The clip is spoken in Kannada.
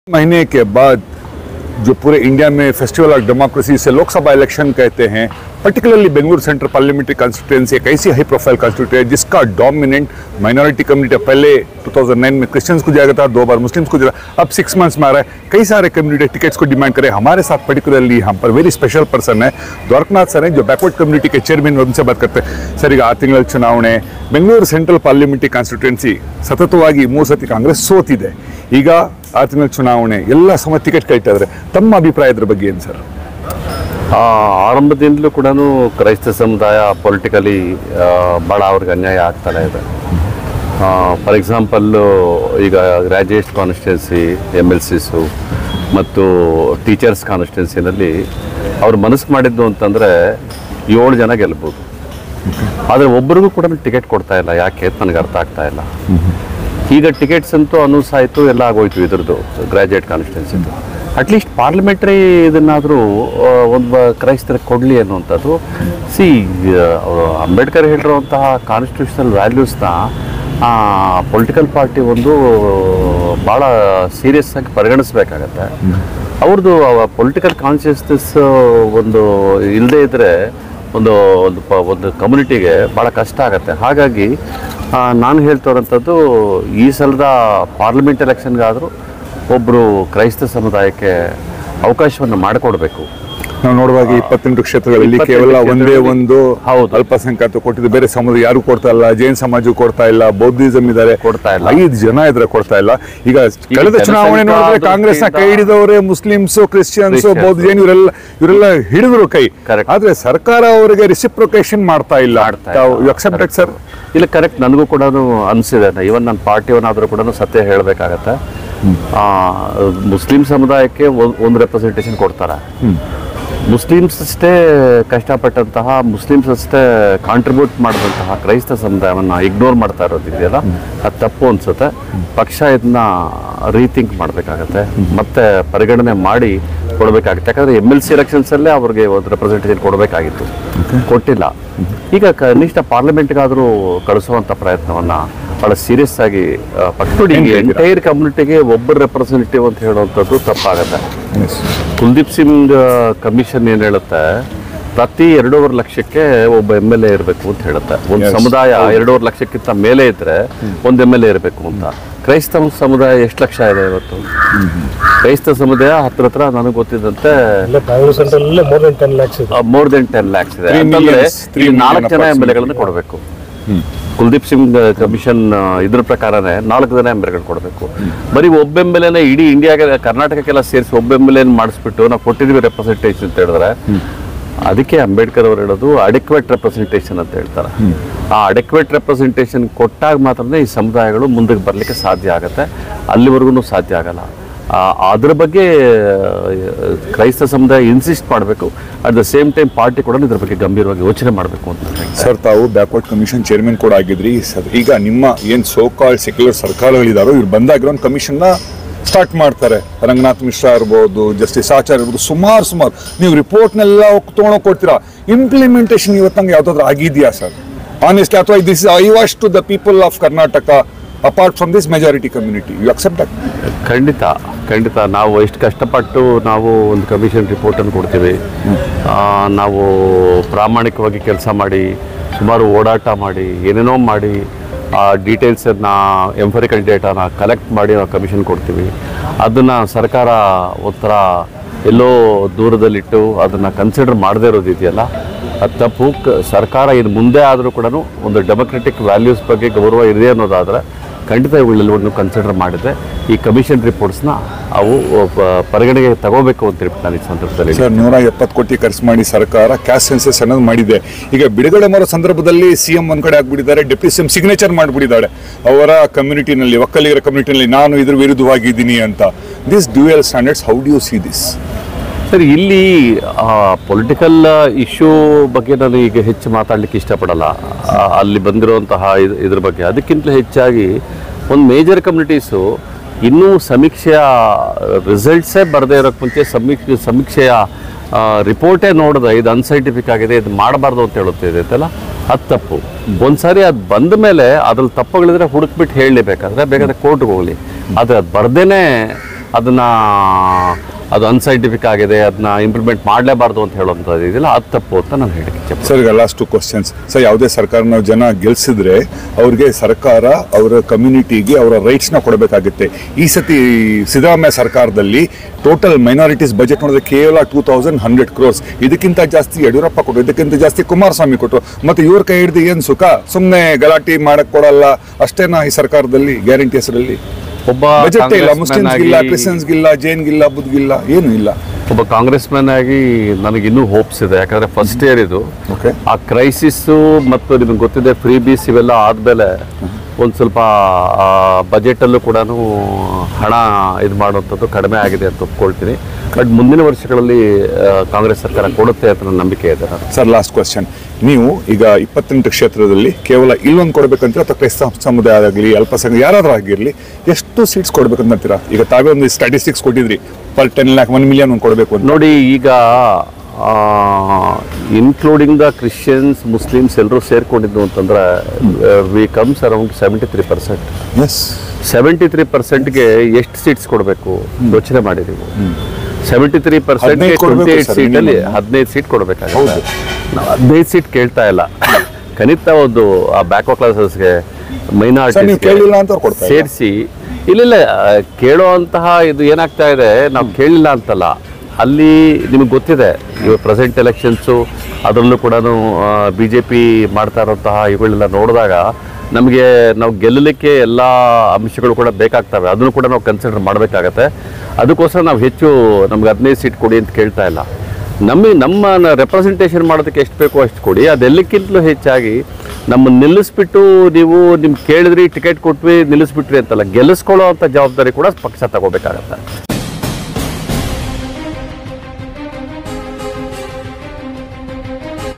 महीने के बाद जो पूरे इंडिया में फेस्टिवल ऑफ डेमोक्रेसी से लोकसभा इलेक्शन कहते हैं particularly Bengaluru central parliamentary constituency एक ऐसी हाई प्रोफाइल कॉन्स्टिट्यूट है जिसका डोमिनेंट माइनॉरिटी कम्युनिटी पहले 2009 में क्रिश्चियंस को जाएगा था दो बार मुस्लिम्स को जाएगा अब सिक्स मंथ्स में आ रहा है कई सारे कम्युनिटी टिकट्स को डिमांड करें हमारे साथ पर्टिकुलरली यहाँ पर वेरी स्पेशल पर्सन है द्वारकनाथ सर हैं जो बैकवर्ड कम्युनिटी के चेयरमैन उनसे बात करते हैं ಸರ್ ಈಗ ಆರು ತಿಂಗಳ ಚುನಾವಣೆ ಬೆಂಗಳೂರು ಸೆಂಟ್ರಲ್ ಪಾರ್ಲಿಮೆಂಟ್ರಿ ಕಾನ್ಸ್ಟಿಟ್ಯೂನ್ಸಿ ಸತತವಾಗಿ ಮೂರು ಸತಿ ಕಾಂಗ್ರೆಸ್ ಸೋತಿದೆ ಈಗ ಆರು ತಿಂಗಳ ಚುನಾವಣೆ ಎಲ್ಲ ಸಮ ಟಿಕೆಟ್ ಕೇಳ್ತಾ ಇದ್ದಾರೆ ತಮ್ಮ ಅಭಿಪ್ರಾಯ ಇದ್ರ ಬಗ್ಗೆ ಏನು ಸರ್ ಆ, ಆರಂಭದಿಂದಲೂ ಕೂಡ ಕ್ರೈಸ್ತ ಸಮುದಾಯ ಪೊಲಿಟಿಕಲಿ ಭಾಳ ಅವ್ರಿಗೆ ಅನ್ಯಾಯ ಆಗ್ತಾನೆ ಇದೆ ಫಾರ್ ಎಕ್ಸಾಂಪಲ್ಲು ಈಗ graduate constituency M L Cs ಮತ್ತು ಟೀಚರ್ಸ್ ಕಾನ್ಸ್ಟಿಟ್ಯೂನ್ಸಿನಲ್ಲಿ ಅವ್ರು ಮನಸ್ಸು ಮಾಡಿದ್ದು ಅಂತಂದರೆ ಏಳು ಜನ ಗೆಲ್ಬೋದು ಆದರೆ ಒಬ್ಬರಿಗೂ ಕೂಡ ಟಿಕೆಟ್ ಕೊಡ್ತಾ ಇಲ್ಲ ಯಾಕೆ ಅಂತ ನನಗೆ ಅರ್ಥ ಆಗ್ತಾ ಇಲ್ಲ ಈಗ ಟಿಕೆಟ್ಸ್ ಅಂತೂ ಅನೌನ್ಸ್ ಆಯಿತು ಎಲ್ಲ ಆಗೋಯ್ತು ಇದ್ರದ್ದು ಗ್ರಾಜುಯೇಟ್ ಕಾನ್ಸ್ಟಿಟ್ಯೂನ್ಸಿದು ಅಟ್ಲೀಸ್ಟ್ ಪಾರ್ಲಿಮೆಂಟ್ರಿ ಇದನ್ನಾದರೂ ಒಂದು ಕ್ರೈಸ್ತರಿಗೆ ಕೊಡಲಿ ಅನ್ನುವಂಥದ್ದು ಸಿ ಅಂಬೇಡ್ಕರ್ ಹೇಳಿರುವಂತಹ ಕಾನ್ಸ್ಟಿಟ್ಯೂಷನಲ್ ವ್ಯಾಲ್ಯೂಸ್ನ ಪೊಲಿಟಿಕಲ್ ಪಾರ್ಟಿ ಒಂದು ಭಾಳ ಸೀರಿಯಸ್ ಆಗಿ ಪರಿಗಣಿಸ್ಬೇಕಾಗತ್ತೆ ಅವ್ರದ್ದು ಪೊಲಿಟಿಕಲ್ ಕಾನ್ಷಿಯಸ್ನೆಸ್ ಒಂದು ಇಲ್ಲದೇ ಇದ್ದರೆ ಒಂದು ಒಂದು ಪ ಒಂದು ಕಮ್ಯುನಿಟಿಗೆ ಭಾಳ ಕಷ್ಟ ಆಗುತ್ತೆ ಹಾಗಾಗಿ ಆ, ನಾನು ಹೇಳ್ತಿರೋಂಥದ್ದು ಈ ಸಲದ ಪಾರ್ಲಿಮೆಂಟ್ ಎಲೆಕ್ಷನ್ಗಾದರೂ ಒಬ್ಬರು ಕ್ರೈಸ್ತ ಸಮುದಾಯಕ್ಕೆ ಅವಕಾಶವನ್ನು ಮಾಡಿಕೊಡ್ಬೇಕು ನಾವು ನೋಡುವಾಗ ಇಪ್ಪತ್ತೆಂಟು ಕ್ಷೇತ್ರಗಳಲ್ಲಿ ಇಪ್ಪತ್ತೆಂಟು ಕೇವಲ ಒಂದೇ ಕ್ಷೇತ್ರಗಳಲ್ಲಿ ಒಂದು ಹೌದು. ಅಲ್ಪಸಂಖ್ಯಾತ ಕೊಟ್ಟಿದ್ದು ಬೇರೆ ಸಮುದಾಯ ಯಾರು ಕೊಡ್ತಾ ಇಲ್ಲ ಜೈನ್ ಸಮಾಜ ಕೊಡ್ತಾ ಇಲ್ಲ ಬೌದ್ಧಿಸಂ ಇದ್ದಾರೆ ಕೊಡ್ತಾ ಇಲ್ಲ. ಐದು ಜನ ಇದ್ರೆ ಕೊಡ್ತಾ ಇಲ್ಲ ಈಗ ಕಳೆದ ಜನಸಂಖ್ಯಾ ಚುನಾವಣೆ ನೋಡಿದ್ರೆ ಕಾಂಗ್ರೆಸ್ನ ಕೈ ಹಿಡಿದವರೇ ಮುಸ್ಲಿಮ್ಸ್ ಕ್ರಿಶ್ಚಿಯನ್ಸ್ Christians. ಬೌದ್ಧ ಜೈನ್ ಇವರೆಲ್ಲ ಇವರೆಲ್ಲ ಹಿಡಿದ್ರು ಕೈ Correct. ಆದ್ರೆ ಸರ್ಕಾರ ಅವರಿಗೆ ರಿಸಿಪ್ರೊಕೇಶನ್ ಮಾಡ್ತಾ ಇಲ್ಲ ಮಾಡ್ತಾ ಇಲ್ಲ. ಅಕ್ಸೆಪ್ಟೆಡ್ ಸರ್ ಇಲ್ಲ ಕರೆಕ್ಟ್ ನನಗೂ ಕೂಡ ಅನಿಸಿದೆ ಇವನ್ ನನ್ನ ಪಾರ್ಟಿಯವನಾದರೂ ಕೂಡ ಸತ್ಯ ಹೇಳಬೇಕಾಗತ್ತೆ ಮುಸ್ಲಿಂ ಸಮುದಾಯಕ್ಕೆ ಒಂದು ರೆಪ್ರೆಸೆಂಟೇಷನ್ ಕೊಡ್ತಾರೆ ಮುಸ್ಲಿಮ್ಸ್ ಅಷ್ಟೇ ಕಷ್ಟಪಟ್ಟಂತಹ ಮುಸ್ಲಿಮ್ಸ್ ಅಷ್ಟೇ ಕಾಂಟ್ರಿಬ್ಯೂಟ್ ಮಾಡಿದಂತಹ ಕ್ರೈಸ್ತ ಸಮುದಾಯವನ್ನು ಇಗ್ನೋರ್ ಮಾಡ್ತಾ ಇರೋದಿದೆಯಲ್ಲ ಅದು ತಪ್ಪು ಅನ್ಸುತ್ತೆ ಪಕ್ಷ ಇದನ್ನ ರೀಥಿಂಕ್ ಮಾಡಬೇಕಾಗತ್ತೆ ಮತ್ತೆ ಪರಿಗಣನೆ ಮಾಡಿ ಕೊಡಬೇಕಾಗುತ್ತೆ ಯಾಕಂದ್ರೆ ಎಮ್ ಎಲ್ ಸಿ ಎಲೆಕ್ಷನ್ಸಲ್ಲೇ ಅವ್ರಿಗೆ ಒಂದು ರೆಪ್ರೆಸೆಂಟೇಷನ್ ಕೊಡಬೇಕಾಗಿತ್ತು ಕೊಟ್ಟಿಲ್ಲ ಈಗ ಕನಿಷ್ಠ ಪಾರ್ಲಿಮೆಂಟ್ಗಾದರೂ ಕಳಿಸುವಂಥ ಪ್ರಯತ್ನವನ್ನ ಬಹಳ ಸೀರಿಯಸ್ ಆಗಿ ಆ, ಪಕ್ಷ ನೋಡಿ ಎಂಟೈರ್ ಕಮ್ಯುನಿಟಿಗೆ ಒಬ್ಬರು ರೆಪ್ರೆಸೆಂಟೇಟಿವ್ ಅಂತ ಹೇಳುವಂಥದ್ದು ತಪ್ಪಾಗತ್ತೆ ಕುಲ್ದೀಪ್ ಸಿಂಗ್ ಕಮಿಷನ್ ಏನು ಹೇಳುತ್ತೆ ಪ್ರತಿ ಎರಡೂವರೆ ಲಕ್ಷಕ್ಕೆ ಒಬ್ಬ ಎಮ್ ಎಲ್ ಎ ಇರಬೇಕು ಅಂತ ಹೇಳುತ್ತೆ ಒಂದು Yes. ಸಮುದಾಯ ಎರಡೂವರೆ ಲಕ್ಷಕ್ಕಿಂತ ಮೇಲೆ ಇದ್ರೆ ಒಂದು ಎಮ್ ಎಲ್ ಎ ಇರಬೇಕು ಅಂತ ಕ್ರೈಸ್ತ ಸಮುದಾಯ ಎಷ್ಟು ಲಕ್ಷ ಇದೆ ಇವತ್ತು ಕ್ರೈಸ್ತ ಸಮುದಾಯ ಹತ್ರ ಹತ್ರ ನನಗೆ ಗೊತ್ತಿದ್ದಂತೆ ಇಲ್ಲ Bangalore central more than ten lakhs ಇದೆ ಮೋರ್ ದೆನ್ ಟೆನ್ ಲ್ಯಾಕ್ಸ್ ಇದೆ Three ಅಂತಂದ್ರೆ millions, three ಇಲ್ಲಿ ನಾಲ್ಕು million ಜನ ಎಮ್ ಎಲ್ approximately. ಎಗಳನ್ನು ಕೊಡಬೇಕು ಕುಲ್ದೀಪ್ ಸಿಂಗ್ ಕಮಿಷನ್ ಇದ್ರ ಪ್ರಕಾರನೇ ನಾಲ್ಕು ಜನ ಎಮ್ ಎಲ್ ಎಗಳು ಕೊಡಬೇಕು ಬರೀ ಒಬ್ಬ ಎಮ್ ಎಲ್ ಎನ ಇಡೀ ಇಂಡಿಯಾಗೆ ಕರ್ನಾಟಕಕ್ಕೆಲ್ಲ ಸೇರಿಸಿ ಒಬ್ಬ ಎಮ್ ಎಲ್ ಎನ್ ಮಾಡಿಸ್ಬಿಟ್ಟು ನಾವು ಕೊಟ್ಟಿದ್ವಿ ರೆಪ್ರೆಸೆಂಟೇಷನ್ ಅಂತ ಹೇಳಿದ್ರೆ ಅದಕ್ಕೆ ಅಂಬೇಡ್ಕರ್ ಅವರು ಹೇಳೋದು ಅಡಿಕ್ವೇಟ್ ರೆಪ್ರೆಸೆಂಟೇಷನ್ ಅಂತ ಹೇಳ್ತಾರೆ ಆ ಅಡಿಕ್ವೇಟ್ ರೆಪ್ರೆಸೆಂಟೇಷನ್ ಕೊಟ್ಟಾಗ ಮಾತ್ರನೇ ಈ ಸಮುದಾಯಗಳು ಮುಂದಕ್ಕೆ ಬರಲಿಕ್ಕೆ ಸಾಧ್ಯ ಆಗುತ್ತೆ ಅಲ್ಲಿವರೆಗೂ ಸಾಧ್ಯ ಆಗಲ್ಲ ಆ, ಅದ್ರ ಬಗ್ಗೆ ಆ, ಕ್ರೈಸ್ತ ಸಮುದಾಯ ಇನ್ಸಿಸ್ಟ್ ಮಾಡಬೇಕು at the same time party ಕೂಡ ಇದ್ರ ಬಗ್ಗೆ ಗಂಭೀರವಾಗಿ ಯೋಚನೆ ಮಾಡಬೇಕು ಅಂತ ಹೇಳ್ತಾರೆ. ಸರ್ ತಾವು ಬ್ಯಾಕ್ವರ್ಡ್ ಕಮಿಷನ್ ಚೇರ್ಮನ್ ಕೂಡ ಆಗಿದ್ರಿ ಸರ್ ಈಗ ನಿಮ್ಮ ಏನ್ ಸೋ ಕಾಲ್ ಸೆಕ್ಯುಲರ್ ಸರ್ಕಾರಗಳಿದಾರೋ ಇವ್ರು ಬಂದಾಗಿರೋ ಒಂದು ಕಮಿಷನ್ನ ಸ್ಟಾರ್ಟ್ ಮಾಡ್ತಾರೆ ರಂಗನಾಥ್ ಮಿಶ್ರಾ ಇರ್ಬೋದು ಜಸ್ಟಿಸ್ ಆಚಾರ್ಯ ಇರ್ಬೋದು ಸುಮಾರು ಸುಮಾರು ನೀವು ರಿಪೋರ್ಟ್ನೆಲ್ಲ ತೊಗೊಂಡೋಗಿ ಕೊಡ್ತೀರಾ ಇಂಪ್ಲಿಮೆಂಟೇಷನ್ ಇವತ್ತಂಗೆ ಯಾವ್ದಾದ್ರು ಆಗಿದೆಯಾ ಸರ್ ಆನೆಸ್ಟ್ಲಿ ಅಥವಾ this eye wash to the people of Karnataka apart from this majority community you accept that ಖಂಡಿತ ಖಂಡಿತ ನಾವು ಎಷ್ಟು ಕಷ್ಟಪಟ್ಟು ನಾವು ಒಂದು ಕಮಿಷನ್ ರಿಪೋರ್ಟನ್ನು ಕೊಡ್ತೀವಿ ಆ, ನಾವು ಪ್ರಾಮಾಣಿಕವಾಗಿ ಕೆಲಸ ಮಾಡಿ ಸುಮಾರು ಓಡಾಟ ಮಾಡಿ ಏನೇನೋ ಮಾಡಿ ಆ ಡೀಟೇಲ್ಸನ್ನು ಎಂಫರಿಕಲ್ ಡೇಟಾನ ಕಲೆಕ್ಟ್ ಮಾಡಿ ನಾವು ಕಮಿಷನ್ ಕೊಡ್ತೀವಿ ಅದನ್ನು ಸರ್ಕಾರ ಒಂಥರ ಎಲ್ಲೋ ದೂರದಲ್ಲಿಟ್ಟು ಅದನ್ನು ಕನ್ಸಿಡರ್ ಮಾಡದೇ ಇರೋದಿದೆಯಲ್ಲ ಅದು ತಪ್ಪು ಕ- ಸರ್ಕಾರ ಇನ್ನು ಮುಂದೆ ಆದರೂ ಕೂಡ ಒಂದು ಡೆಮೊಕ್ರೆಟಿಕ್ ವ್ಯಾಲ್ಯೂಸ್ ಬಗ್ಗೆ ಗೌರವ ಇದೆ ಅನ್ನೋದಾದರೆ ಖಂಡಿತ ಇವುಗಳೆಲ್ಲವನ್ನು ಕನ್ಸಿಡರ್ ಮಾಡಿದೆ ಈ ಕಮಿಷನ್ ರಿಪೋರ್ಟ್ಸ್ನ ಅವು ಪ- ಪರಿಗಣನೆಗೆ ತಗೋಬೇಕು ಅಂತ ಹೇಳ್ಬಿಟ್ಟು ನಾನು ಈ ಸಂದರ್ಭದಲ್ಲಿ ಸರ್ ನೂರ ಎಪ್ಪತ್ತು ಕೋಟಿ ಖರ್ಚು ಮಾಡಿ ಸರ್ಕಾರ ಕ್ಯಾಶ್ ಸೆನ್ಸಸ್ ಅನ್ನೋದು ಮಾಡಿದೆ ಈಗ ಬಿಡುಗಡೆ ಮಾಡೋ ಸಂದರ್ಭದಲ್ಲಿ ಸಿಎಂ ಒಂದ್ ಕಡೆ ಆಗ್ಬಿಟ್ಟಿದ್ದಾರೆ ಡೆಪ್ಟಿ ಸಿಎಂ ಸಿಗ್ನೇಚರ್ ಮಾಡಿಬಿಟ್ಟಿದ್ದಾಳೆ ಅವರ ಕಮ್ಯುನಿಟಿನಲ್ಲಿ ಒಕ್ಕಲಿಗರ ಕಮ್ಯುನಿಟಿನಲ್ಲಿ ನಾನು ಇದ್ರ ವಿರುದ್ಧವಾಗಿದ್ದೀನಿ ಅಂತ this dual standards how do you see this sir ಇಲ್ಲಿ ಪೊಲಿಟಿಕಲ್ ಇಶ್ಯೂ ಬಗ್ಗೆ ನಾನು ಈಗ ಹೆಚ್ಚು ಮಾತಾಡಲಿಕ್ಕೆ ಇಷ್ಟಪಡಲ್ಲ ಆ, ಅಲ್ಲಿ ಬಂದಿರುವಂತಹ ಇದ್- ಇದ್ರ ಬಗ್ಗೆ ಅದಕ್ಕಿಂತ ಹೆಚ್ಚಾಗಿ ಒಂದು ಮೇಜರ್ ಕಮ್ಯುನಿಟೀಸು ಇನ್ನೂ ಸಮೀಕ್ಷೆಯ ರಿಸಲ್ಟ್ಸೇ ಬರದೇ ಇರೋಕ್ಕೆ ಮುಂಚೆ ಸಮೀಕ್ಷೆ ಸಮೀಕ್ಷೆಯ ರಿಪೋರ್ಟೇ ನೋಡಿದೆ ಇದು ಅನ್ಸೈಂಟಿಫಿಕ್ ಆಗಿದೆ ಇದು ಮಾಡಬಾರ್ದು ಅಂತ ಹೇಳುತ್ತಿದೆ ಅಂತಲ್ಲ ಅದು ತಪ್ಪು ಒಂದ್ಸಾರಿ ಅದು ಬಂದ ಮೇಲೆ ಅದ್ರಲ್ಲಿ ತಪ್ಪುಗಳಿದ್ರೆ ಹುಡುಕ್ಬಿಟ್ಟು ಹೇಳಲೇಬೇಕಾದ್ರೆ ಬೇಕಾದ್ರೆ ಕೋರ್ಟ್ಗೆ ಹೋಗಲಿ ಆದರೆ ಅದು ಬರ್ದೇನೆ ಅದನ್ನ ಅದು ಅನ್ಸೈಂಟಿಫಿಕ್ ಆಗಿದೆ ಅದನ್ನ ಇಂಪ್ಲಿಮೆಂಟ್ ಮಾಡಲೇಬಾರ್ದು ಅಂತ ಹೇಳುವಂಥದ್ದು ಇದೆಯಲ್ಲ ಅದು ತಪ್ಪು ಅಂತ ನಾನು ಹೇಳಿಕೆ ಇಚ್ಛೆ ಸರ್ ಈಗ ಲಾಸ್ಟ್ ಟು ಕ್ವಶನ್ಸ್ ಸರ್ ಯಾವುದೇ ಸರ್ಕಾರ ನಾವು ಜನ ಗೆಲ್ಸಿದ್ರೆ ಅವ್ರಿಗೆ ಸರ್ಕಾರ ಅವರ ಕಮ್ಯುನಿಟಿಗೆ ಅವರ ರೈಟ್ಸ್ನ ಕೊಡಬೇಕಾಗುತ್ತೆ ಈ ಸತಿ ಸಿದ್ದರಾಮಯ್ಯ ಸರ್ಕಾರದಲ್ಲಿ ಟೋಟಲ್ ಮೈನಾರಿಟೀಸ್ ಬಜೆಟ್ ನೋಡಿದ್ರೆ ಕೇವಲ ಟೂ ತೌಸಂಡ್ ಹಂಡ್ರೆಡ್ ಕ್ರೋರ್ಸ್ ಇದಕ್ಕಿಂತ ಜಾಸ್ತಿ ಯಡಿಯೂರಪ್ಪ ಕೊಟ್ಟರು ಇದಕ್ಕಿಂತ ಜಾಸ್ತಿ ಕುಮಾರಸ್ವಾಮಿ ಕೊಟ್ಟರು ಮತ್ತೆ ಇವ್ರ ಕೈ ಹಿಡಿದು ಏನು ಸುಖ ಸುಮ್ಮನೆ ಗಲಾಟೆ ಮಾಡಕ್ ಕೊಡಲ್ಲ ಅಷ್ಟೇನಾ ಈ ಸರ್ಕಾರದಲ್ಲಿ ಗ್ಯಾರಂಟಿ ಹೆಸರಲ್ಲಿ ಒಬ್ಬ ಬಜೆಟ್ ಇಲ್ಲ ಕಾಂಗ್ರೆಸ್ ಮುಸ್ಲಿಮ್ಸ್ ಮ್ಯಾನ್ ಇಲ್ಲ ಆಗಿ- ಕ್ರಿಶ್ಚಿಯನ್ಸ್ಗಿಲ್ಲ ಜೈನ್ಗಿಲ್ಲ ಬುದ್ಗಿಲ್ಲ ಏನು ಇಲ್ಲ ಒಬ್ಬ ಕಾಂಗ್ರೆಸ್ ಮ್ಯಾನ್ ಆಗಿ ನನಗೆ ಇನ್ನೂ ಹೋಪ್ಸ್ ಇದೆ ಯಾಕಂದ್ರೆ ಫಸ್ಟ್ ಇಯರ್ ಇದು ಓಕೆ ಆ ಕ್ರೈಸಿಸ್ಸು ಮತ್ತು ನಿಮಗೆ ಗೊತ್ತಿದೆ ಫ್ರೀ ಬೀಸ್ ಇವೆಲ್ಲ ಆದಮೇಲೆ ಒಂದು ಸ್ವಲ್ಪ ಬಜೆಟಲ್ಲೂ ಕೂಡ ಹಣ ಇದು ಮಾಡುವಂಥದ್ದು ಕಡಿಮೆ ಆಗಿದೆ ಅಂತ ಒಪ್ಕೊಳ್ತೀನಿ ಬಟ್ ಮುಂದಿನ ವರ್ಷಗಳಲ್ಲಿ ಆ, ಕಾಂಗ್ರೆಸ್ ಸರ್ಕಾರ ಕೊಡುತ್ತೆ ಅಂತ ನನ್ನ ನಂಬಿಕೆ ಇದೆ ನಾನು ಸರ್ ಲಾಸ್ಟ್ ಕ್ವಶನ್ ನೀವು ಈಗ ಇಪ್ಪತ್ತೆಂಟು ಕ್ಷೇತ್ರದಲ್ಲಿ ಕೇವಲ ಇಲ್ಲೊಂದು ಕೊಡಬೇಕಂತ ಅಥವಾ ಕ್ರೈಸ್ತ ಸಮುದಾಯ ಆಗಲಿ ಅಲ್ಪಸಂಖ್ಯಾತ ಯಾರಾದ್ರೂ ಆಗಿರಲಿ ಎಷ್ಟು ಸೀಟ್ಸ್ ಕೊಡ್ಬೇಕಂತ ಅಂತೀರಾ ಈಗ ತಾವೇ ಒಂದು ಸ್ಟ್ಯಾಟಿಸ್ಟಿಕ್ಸ್ ಕೊಟ್ಟಿದ್ರಿ per ten lakh one million ಒಂದು ಕೊಡಬೇಕು ಅಂತ ನೋಡಿ ಈಗ ಇನ್ಕ್ಲೂಡಿಂಗ್ ದ ಕ್ರಿಶ್ಚಿಯನ್ಸ್ ಮುಸ್ಲಿಮ್ಸ್ ಎಲ್ಲರೂ ಸೇರ್ಕೊಂಡಿದ್ದು ಅಂತಂದ್ರೆ we comes around seventy three percent yes seventy three ಪರ್ಸೆಂಟ್ಗೆ ಎಷ್ಟು ಸೀಟ್ಸ್ ಕೊಡಬೇಕು ಯೋಚನೆ ಮಾಡಿದೀವಿ ಸೆವೆಂಟಿ ತ್ರೀ ಪರ್ಸೆಂಟ್ಗೆ ಹದಿನೈದು ಕೊಡ್ಬೇಕು ಟ್ವೆಂಟಿ ಏಟ್ sir, ಸೀಟಲ್ಲಿ minimum. ಹದಿನೈದು ಸೀಟ್ ಕೊಡಬೇಕಾಗುತ್ತೆ ಹೌದು. ನಾವು ಹದಿನೈದು ಸೀಟ್ ಕೇಳ್ತಾ ಇಲ್ಲ ಕನಿಷ್ಠ ಒಂದು ಆ ಬ್ಯಾಕ್ವರ್ಡ್ ಕ್ಲಾಸಸ್ಗೆ ಸರ್ ನೀವು ಮೈನಾರಿಟಿ ಕೇಳಿಲ್ಲ ಅಂತ ಅವ್ರು ಕೊಡ್ತಾರೆ ಸೇರಿಸಿ ಇಲ್ಲ ಇಲ್ಲ ಆ, ಕೇಳೋವಂತಹ ಇದು ಏನಾಗ್ತಾ ಇದೆ ನಾವು ಕೇಳಿಲ್ಲ ಅಂತಲ್ಲ ಅಲ್ಲಿ ನಿಮಗೆ ಗೊತ್ತಿದೆ ಇವಾಗ ಪ್ರೆಸೆಂಟ್ ಎಲೆಕ್ಷನ್ಸು ಅದರಲ್ಲೂ ಕೂಡ ಬಿ ಜೆ ಪಿ ಮಾಡ್ತಾ ಇರೋಂತಹ ಇವುಗಳೆಲ್ಲ ನೋಡಿದಾಗ ನಮಗೆ ನಾವು ಗೆಲ್ಲಲಿಕ್ಕೆ ಎಲ್ಲ ಅಂಶಗಳು ಕೂಡ ಬೇಕಾಗ್ತವೆ ಅದನ್ನು ಕೂಡ ನಾವು ಕನ್ಸಿಡರ್ ಮಾಡಬೇಕಾಗತ್ತೆ ಅದಕ್ಕೋಸ್ಕರ ನಾವು ಹೆಚ್ಚು ನಮ್ಗೆ ಹದಿನೈದು ಸೀಟ್ ಕೊಡಿ ಅಂತ ಕೇಳ್ತಾ ಇಲ್ಲ ನಮಗೆ ನಮ್ಮ ರೆಪ್ರೆಸೆಂಟೇಷನ್ ಮಾಡೋದಕ್ಕೆ ಎಷ್ಟು ಬೇಕೋ ಅಷ್ಟು ಕೊಡಿ ಅದೆಲ್ಲಕ್ಕಿಂತಲೂ ಹೆಚ್ಚಾಗಿ ನಮ್ಮನ್ನು ನಿಲ್ಲಿಸ್ಬಿಟ್ಟು ನೀವು ನಿಮ್ಗೆ ಕೇಳಿದ್ರಿ ಟಿಕೆಟ್ ಕೊಟ್ವಿ ನಿಲ್ಲಿಸ್ಬಿಟ್ರಿ ಅಂತಲ್ಲ ಗೆಲ್ಲಿಸ್ಕೊಳ್ಳೋ ಅಂಥ ಜವಾಬ್ದಾರಿ ಕೂಡ ಪಕ್ಷ ತಗೋಬೇಕಾಗತ್ತೆ